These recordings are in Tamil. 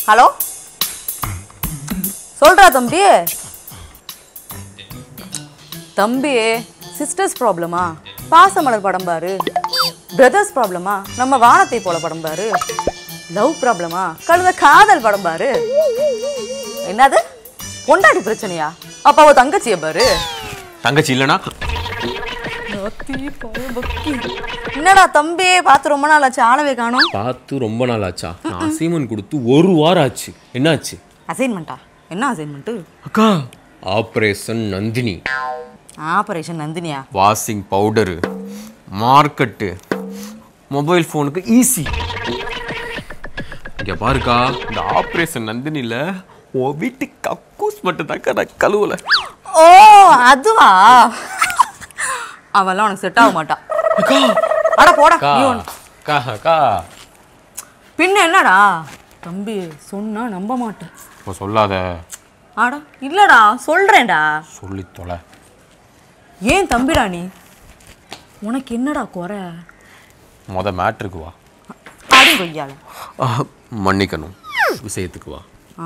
ஹலோ சொல்றா தம்பி தம்பி சிஸ்டர்ஸ் ப்ராப்ளமா பாசமலர் படம் பாரு பிரதர்ஸ் ப்ராப்ளமா நம்ம வானத்தை போல படம் பாரு லவ் ப்ராப்ளமா கழுத காதல் படம் பாரு என்னது பொண்டாட்டி பிரச்சனையா அப்ப அவ தங்கச்சிய பாரு தங்கச்சி இல்லனா என்னடா தம்பி பார்த்து ரொம்ப நாள் ஆச்சு ஆளவே காணோம் பார்த்து ரொம்ப நாள் ஆச்சா நான் அசைன்மெண்ட் கொடுத்து ஒரு வாரம் ஆச்சு என்னாச்சு அசைன்மெண்ட்டா என்ன அசைன்மெண்ட்டு அக்கா ஆப்ரேஷன் நந்தினி ஆபரேஷன் நந்தினியா வாஷிங் பவுடரு மார்க்கெட்டு மொபைல் ஃபோனுக்கு ஈஸி இங்க பாருக்கா இந்த ஆப்ரேஷன் நந்தினில உன் வீட்டு கக்கூஸ் மட்டும் தாக்கா நான் கழுவல ஓ அதுவா அவெல்லாம் உனக்கு செட் ஆக மாட்டா அட போடா அக்கா நீ ஒண்ணு. அக்கா அக்கா பின்ன என்னடா தம்பி சொன்னா நம்ப மாட்டேன் இப்போ சொல்லாத அட இல்லடா சொல்றேன்டா சொல்லி தொலை ஏன் தம்பிடா நீ உனக்கு என்னடா குறை மொத மேட்ருக்கு வா அடி கொய்யால ஆஹ், மன்னிக்கணும் விஷயத்துக்கு வா ஆ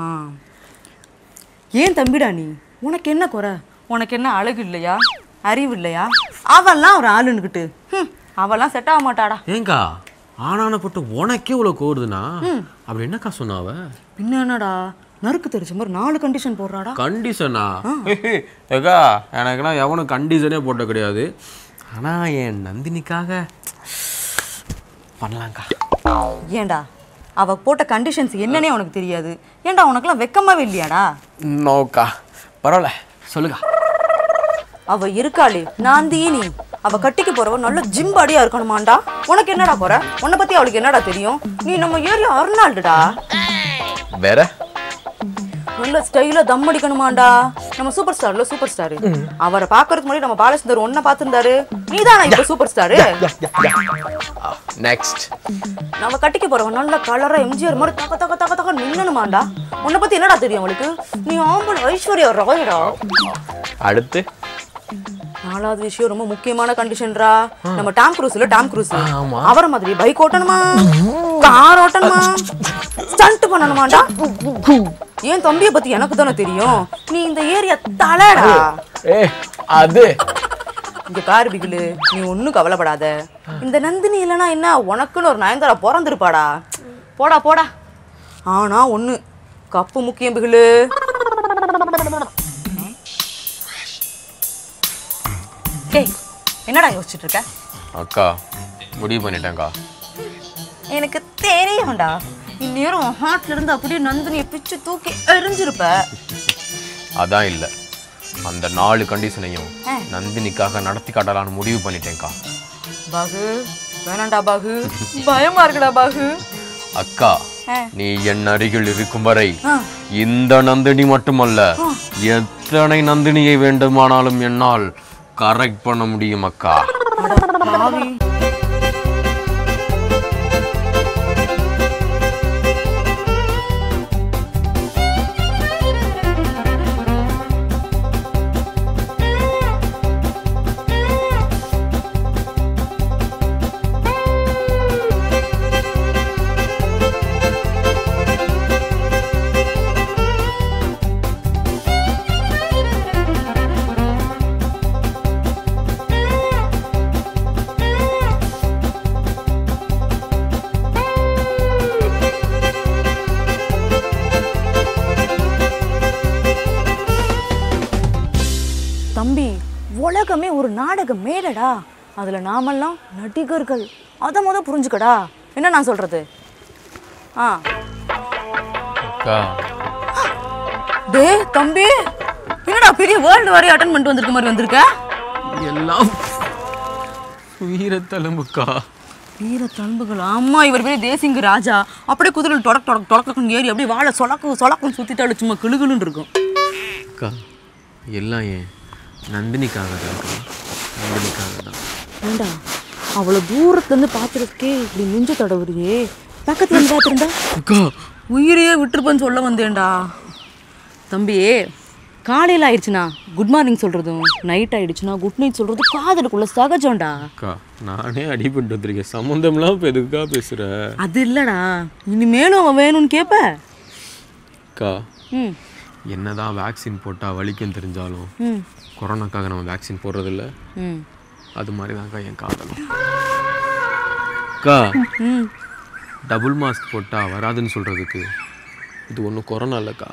ஏன் தம்பிடா நீ உனக்கு என்ன குறை உனக்கு என்ன அழகு இல்லையா அறிவு இல்லையா அவெல்லாம் ஒரு ஆளுன்னுக்கிட்டு ஹம், அவெல்லாம் செட் ஆக மாட்டாடா ஏங்கா ஆனானப்பட்ட உனக்கே இவ்வளோ கோருதுண்ணா அப்படி என்னக்கா சொன்னாவ பின்ன என்னடா நறுக்கு தெரிச்ச மாதிரி நாலு கண்டிஷன் போடுறாடா கண்டிஷனா ஏக்கா எனக்குலாம் எவனும் கண்டிஷனே போட்ட கிடையாது ஆனால் என் நந்தினிக்காக பண்ணலாங்க்கா ஏன்டா அவ போட்ட கண்டிஷன்ஸ் என்னன்னே உனக்கு தெரியாது ஏன்டா உனக்கெல்லாம் வெக்கமாவே இல்லையாடா நோக்கா பரவாயில்ல சொல்லுக்கா அவ இருக்காளே நான் தீனி அவ கட்டிக்கு போறவ நல்ல ஜிம் பாடியா இருக்கணுமாண்டா உனக்கு என்னடா குறை உன்னை பத்தி அவளுக்கு என்னடா தெரியும் நீ நம்ம ஏரியா அர்னால்டுடா வேற நல்ல ஸ்டைலா தம் அடிக்கணுமாண்டா நம்ம சூப்பர் ஸ்டார்ல சூப்பர் ஸ்டார் அவரை பாக்குறதுக்கு முன்னாடி நம்ம பாலச்சந்தர் ஒன்ன பாத்துருந்தாரு நீதானா இப்ப சூப்பர் ஸ்டாரு நெக்ஸ்ட் நம்ம கட்டிக்க போறவன் நல்ல கலரா எம்ஜிஆர் மாதிரி தக்க தக்க தக்க தக்க நின்னணுமாண்டா உன்னை பத்தி என்னடா தெரியும் அவளுக்கு நீ ஆம்பளை ஐஸ்வர்யா ராயடா அடுத்து நாலாவது விஷயம் ரொம்ப முக்கியமான கண்டிஷன்ரா நம்ம டாம் குரூஸ்ல டாம் குரூஸ் ஆமா. அவரை மாதிரி பைக் ஓட்டணுமா கார் ஓட்டணுமா ஸ்டண்ட் பண்ணணுமாடா ஏன் தம்பிய பத்தி எனக்கு தானே தெரியும் நீ இந்த ஏரியா தலடா ஏ அது இங்க பாரு பிகிலு நீ ஒண்ணும் கவலைப்படாத இந்த நந்தினி இல்லனா என்ன உனக்குன்னு ஒரு நயன்தாரா பிறந்திருப்பாடா போடா போடா ஆனா ஒண்ணு கப்பு முக்கியம் பிகிலு டேய் என்னடா யோசிச்சுட்டு இருக்க அக்கா முடிவு பண்ணிட்டேங்க்கா எனக்கு தெரியும்டா இந்நேரம் ஹார்ட்ல இருந்து அப்படியே நந்தினியை பிச்சு தூக்கி எரிஞ்சிருப்ப அதான் இல்லை அந்த நாலு கண்டிஷனையும் ஆ. நந்தினிக்காக நடத்தி காட்டலான்னு முடிவு பண்ணிட்டேன்க்கா பாகு வேணாண்டா பாகு பயமா இருக்குடா பாகு அக்கா ஆ. நீ என் அருகில் இருக்கும் வரை ஆ. இந்த நந்தினி மட்டுமல்ல எத்தனை நந்தினியை வேண்டுமானாலும் என்னால் கரெக்ட் பண்ண முடியும் அக்கா பாவி தம்பி உலகமே ஒரு நாடக மேடடா அதுல நாமெல்லாம் நடிகர்கள் அத முத புரிஞ்சுக்கடா என்ன நான் சொல்றது ஆ அக்கா டே தம்பி என்னடா பெரிய வேர்ல்டு வரை அட்டன் பண்ணிட்டு வந்திருக்க மாதிரி வந்திருக்க எல்லாம் உயிரத்தழும்புக்கா வீர தழும்புகள் ஆமா இவர் பெரிய தேசிங்க ராஜா அப்படியே குதிரையில் தொடக் தொடக் தொடக்கன்னு ஏறி அப்படியே வாழை சொலக்கு சொலக்குன்னு சுத்திட்டாலும் சும்மா கிளுகிளுன்னு இருக்கும் அக்கா எல்லாம் ஏன் நந்தினிக்காக தான் அக்கா. நந்தினிக்காக தான் ஏண்டா அவ்வளோ தூரத்துலேருந்து பார்த்துருக்கே இப்படி நெஞ்சு தடவுறியே பக்கத்துல இருந்து பார்த்துருந்தா அக்கா உயிரையே விட்டுருப்பேன்னு சொல்ல வந்தேன்டா தம்பி காலையில் ஆயிடுச்சுனா குட் மார்னிங் சொல்கிறதும் நைட் ஆயிடுச்சுனா குட் நைட் சொல்கிறதும் காதலுக்குள்ள சகஜம்டா அக்கா நானே அடிபட்டு வந்திருக்கேன் சம்மந்தம்லாம் இப்போ எதுக்கா பேசுகிற அது இல்லைடா இனிமேலும் அவன் வேணும்னு கேட்ப அக்கா ம் என்னதான் வேக்சின் போட்டால் வலிக்கும் தெரிஞ்சாலும் ம் கொரோனாக்காக நம்ம வேக்சின் போடுறதில்ல ம் அது மாதிரி தான்க்கா என் காதலும் அக்கா ம் டபுள் மாஸ்க் போட்டால் வராதுன்னு சொல்கிறதுக்கு இது ஒன்றும் கொரோனா இல்லைக்கா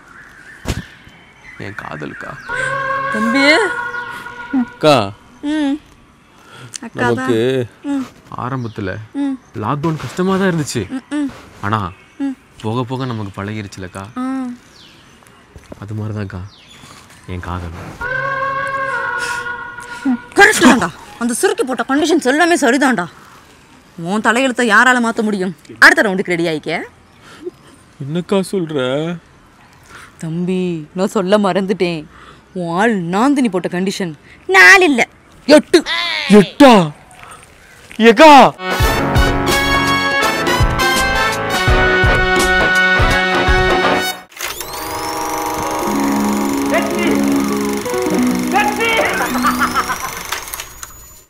என் காதலுக்கா தம்பி அக்கா ம் அக்கா நமக்கு ஆரம்பத்தில் லாக்டவுன் கஷ்டமாக தான் இருந்துச்சு ஆனால் போக போக நமக்கு பழகிருச்சுலக்கா ம் அது மாதிரி தான்க்கா என் காதல் கரெக்ட் தான்டா அந்த சுருக்கி போட்ட கண்டிஷன்ஸ் எல்லாமே சரிதான்டா உன் தலையெழுத்தை யாரால மாற்ற முடியும் அடுத்த ரவுண்டுக்கு ரெடி ஆயிக்க என்னக்கா சொல்கிற தம்பி நான் சொல்ல மறந்துட்டேன் உன் ஆள் நாந்தினி போட்ட கண்டிஷன் நாலு இல்லை எட்டு எட்டா ஏக்கா வெற்றி